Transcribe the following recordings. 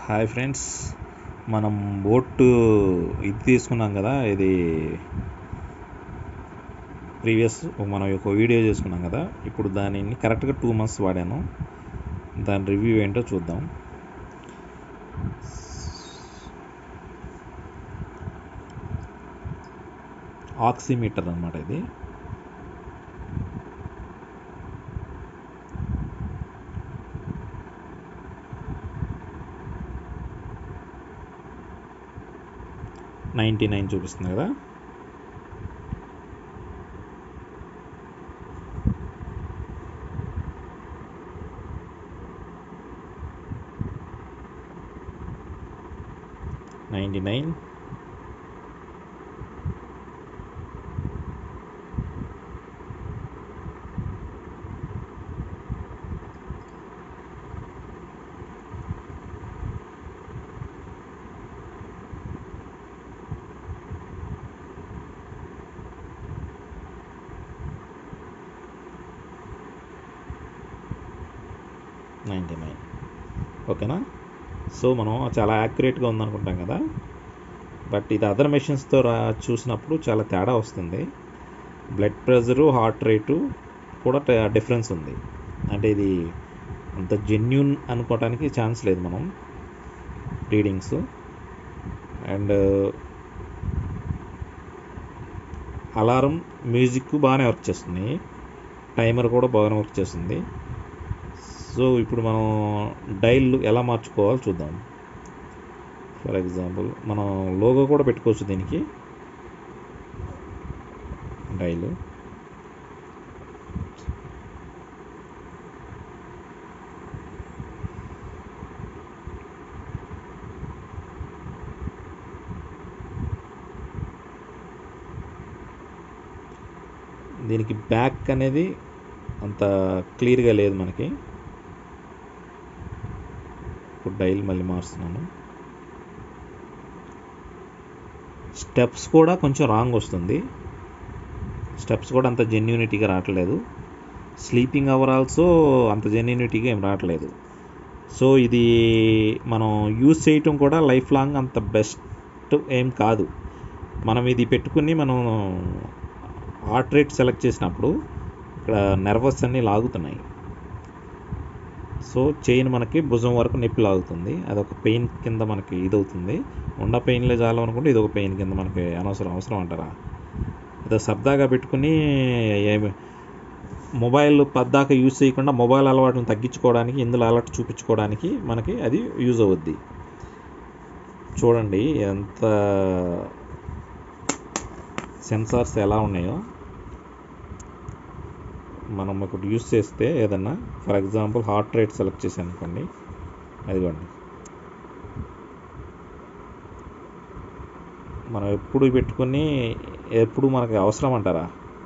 hi friends మనం boat ఇది తీసుకున్నాం కదా ఇది ప్రీవియస్ మనం ఒక వీడియో చేసుకున్నాం కదా ఇప్పుడు దానిని కరెక్ట్గా టూ మంత్స్ వాడాను దాని రివ్యూ ఏంటో చూద్దాం ఆక్సిమీటర్ అనమాట ఇది నైంటీ నైన్ చూపిస్తుంది కదా నైంటీ నైన్ నైంటీ నైన్ ఓకేనా సో మనం చాలా యాక్యురేట్గా ఉందనుకుంటాం కదా బట్ ఇది అదర్ మెషిన్స్తో రా చూసినప్పుడు చాలా తేడా వస్తుంది బ్లడ్ ప్రెషరు హార్ట్ రేటు కూడా డిఫరెన్స్ ఉంది అంటే ఇది అంత జెన్యున్ అనుకోవడానికి ఛాన్స్ లేదు మనం రీడింగ్స్ అండ్ అలారం మ్యూజిక్ బాగానే వర్క్ చేస్తుంది టైమర్ కూడా బాగానే వర్క్ చేస్తుంది సో ఇప్పుడు మనం డైల్ ఎలా మార్చుకోవాలో చూద్దాం ఫర్ ఎగ్జాంపుల్ మనం లోగో కూడా పెట్టుకోవచ్చు దీనికి డైల్ దీనికి బ్యాక్ అనేది అంత క్లియర్గా లేదు మనకి ఇప్పుడు డైల్ మళ్ళీ మారుస్తున్నాను స్టెప్స్ కూడా కొంచెం రాంగ్ వస్తుంది స్టెప్స్ కూడా అంత జెన్యూనిటీగా రావట్లేదు స్లీపింగ్ అవర్ ఆల్సో అంత జెన్యూనిటీగా ఏం రావట్లేదు సో ఇది మనం యూజ్ చేయటం కూడా లైఫ్ లాంగ్ అంత బెస్ట్ ఏం కాదు మనం ఇది పెట్టుకుని మనం హార్ట్ రేట్ సెలెక్ట్ చేసినప్పుడు ఇక్కడ నర్వస్ అన్నీ లాగుతున్నాయి సో చైన్ మనకి భుజం వరకు నొప్పి లాగుతుంది అదొక పెయిన్ కింద మనకి ఇదవుతుంది ఉన్న పెయిన్లే చాలు అనుకుంటే ఇది ఒక పెయిన్ కింద మనకి అనవసరం అవసరం అంటారా ఏదో సరదాగా పెట్టుకుని ఏమి మొబైల్ పద్దాక యూజ్ చేయకుండా మొబైల్ అలవాటును తగ్గించుకోవడానికి ఇందులో అలర్ట్ చూపించుకోవడానికి మనకి అది యూజ్ అవుద్ది చూడండి ఎంత సెన్సార్స్ ఎలా ఉన్నాయో మనం ఒకటి యూస్ చేస్తే ఏదన్నా for example heart rate select చేశాను అనుకోండి అదిగోండి మనం ఎప్పుడు పెట్టుకుని ఎప్పుడు మనకి అవసరం అంటారా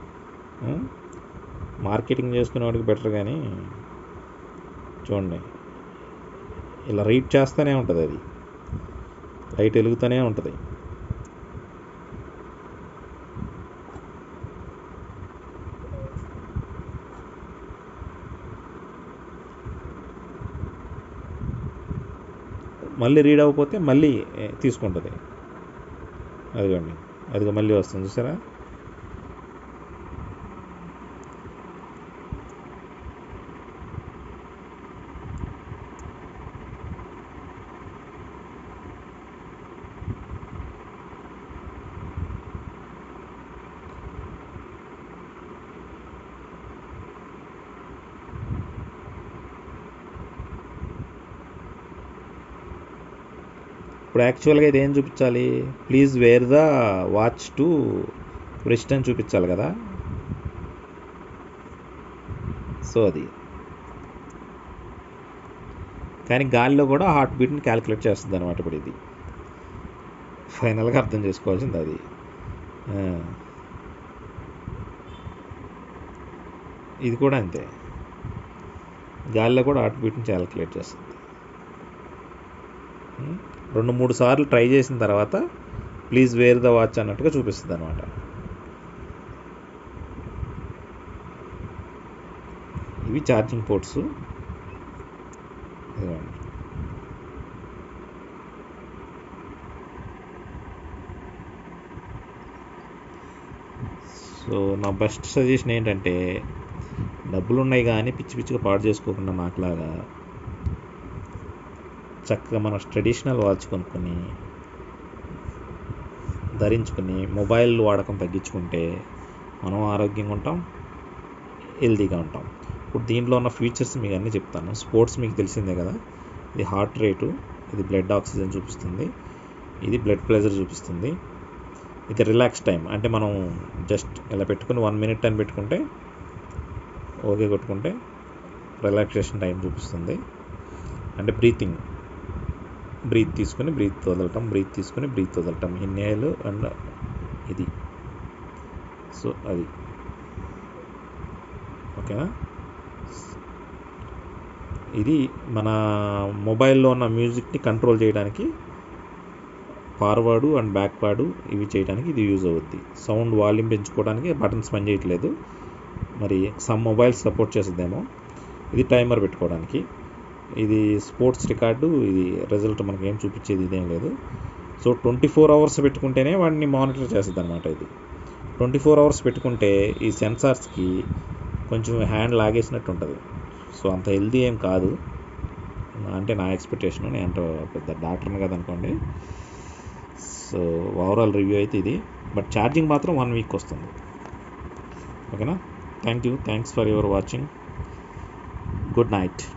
మార్కెటింగ్ చేసుకునేవాడికి బెటర్ కానీ చూడండి ఇలా రీడ్ చేస్తూనే ఉంటుంది అది లైట్ వెలుగుతూనే ఉంటుంది మళ్ళీ రీడ్ అవ్వకపోతే మళ్ళీ తీసుకుంటుంది అదిగోండి అదిగో మళ్ళీ వస్తుంది చూసారా ఇప్పుడు యాక్చువల్గా ఇది ఏం చూపించాలి please wear the watch to wrist అని చూపించాలి కదా సో అది కానీ గాలిలో కూడా హార్ట్ బీట్ని క్యాలిక్యులేట్ చేస్తుంది అనమాట ఇప్పుడు ఇది ఫైనల్గా అర్థం చేసుకోవాల్సింది అది ఇది కూడా అంతే గాలిలో కూడా హార్ట్ బీట్ని క్యాలిక్యులేట్ చేస్తుంది రెండు మూడు సార్లు ట్రై చేసిన తర్వాత ప్లీజ్ వేర్ ద వాచ్ అన్నట్టుగా చూపిస్తుంది అనమాట ఇవి ఛార్జింగ్ పోర్ట్స్ ఇదిగోండి సో నా బెస్ట్ సజెషన్ ఏంటంటే డబ్బులు ఉన్నాయి కానీ పిచ్చి పిచ్చిగా పాడు చేసుకోకుండా నాకులాగా చక్కగా మన ట్రెడిషనల్ వాచ్ కొనుక్కొని ధరించుకుని మొబైల్ వాడకం తగ్గించుకుంటే మనం ఆరోగ్యంగా ఉంటాం హెల్తీగా ఉంటాం ఇప్పుడు దీంట్లో ఉన్న ఫీచర్స్ మీకు అన్నీ చెప్తాను స్పోర్ట్స్ మీకు తెలిసిందే కదా ఇది హార్ట్ రేటు ఇది బ్లడ్ ఆక్సిజన్ చూపిస్తుంది ఇది బ్లడ్ ప్రెషర్ చూపిస్తుంది ఇది రిలాక్స్ టైం అంటే మనం జస్ట్ ఇలా పెట్టుకుని వన్ మినిట్ అని పెట్టుకుంటే ఓకే కొట్టుకుంటే రిలాక్సేషన్ టైం చూపిస్తుంది అంటే బ్రీతింగ్ బ్రీత్ తీసుకుని బ్రీత్ వదలటం బ్రీత్ తీసుకుని బ్రీత్ వదలటం ఇన్హేల్ అండ్ ఇది సో అది ఓకేనా ఇది మన మొబైల్లో ఉన్న మ్యూజిక్ని కంట్రోల్ చేయడానికి ఫార్వర్డు అండ్ బ్యాక్వర్డు ఇవి చేయడానికి ఇది యూజ్ అవుద్ది సౌండ్ వాల్యూమ్ పెంచుకోవడానికి బటన్స్ పనిచేయట్లేదు మరి సమ్ మొబైల్స్ సపోర్ట్ చేస్తుందేమో ఇది టైమర్ పెట్టుకోవడానికి ఇది స్పోర్ట్స్ రికార్డు ఇది రిజల్ట్ మనకి ఏం చూపించేది ఇదేం లేదు సో ట్వంటీ ఫోర్ అవర్స్ పెట్టుకుంటేనే వాడిని మానిటర్ చేస్తుంది అనమాట ఇది ట్వంటీ ఫోర్ అవర్స్ పెట్టుకుంటే ఈ సెన్సార్స్కి కొంచెం హ్యాండ్ లాగేసినట్టు ఉంటుంది సో అంత హెల్దీ ఏం కాదు అంటే నా ఎక్స్పెక్టేషన్ నేను అంటే పెద్ద డాక్టర్ని కదా అనుకోండి సో ఓవరాల్ రివ్యూ అయితే ఇది బట్ ఛార్జింగ్ మాత్రం వన్ వీక్ వస్తుంది ఓకేనా thank you thanks for your watching good night